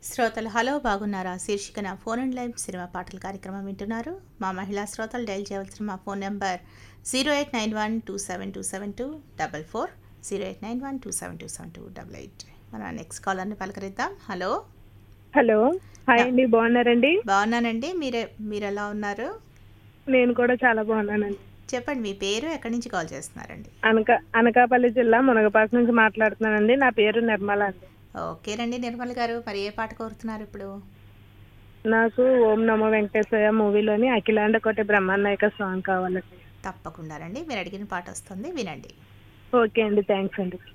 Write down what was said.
శ్రోతలు హలో బాగున్నారా శీర్షికన ఫోన్ అండ్ లైవ్ సినిమా పాటల కార్యక్రమం వింటున్నారు మా మహిళా శ్రోతలు డైల్ చేయవలసిన మా phone number zero eight nine one two seven two seven two double four zero eight nine one two seven two seven two double eight మన నెక్స్ట్ కాలర్ని పలకరిద్దాం హలో హలో హాయ్ అండి బాగున్నారండి బాగున్నానండి మీరే మీరు ఎలా ఉన్నారు నేను కూడా చాలా బాగున్నానండి చెప్పండి మీ పేరు ఎక్కడి నుంచి కాల్ చేస్తున్నారండి అనక అనకాపల్లి జిల్లా మునగపాక నుంచి మాట్లాడుతున్నానండి నా పేరు నిర్మల అండి ఓకేనండి నిర్మల్ గారు మరి ఏ పాట కోరుతున్నారు ఇప్పుడు నాకు ఓం నమో వెంకటేశ్వర మూవీలోని అఖిలాండ కోటి బ్రహ్మానాయక సాంగ్ కావాలండి తప్పకుండా రండి మీరు అడిగిన పాట వస్తుంది వినండి ఓకే అండి థ్యాంక్స్ అండి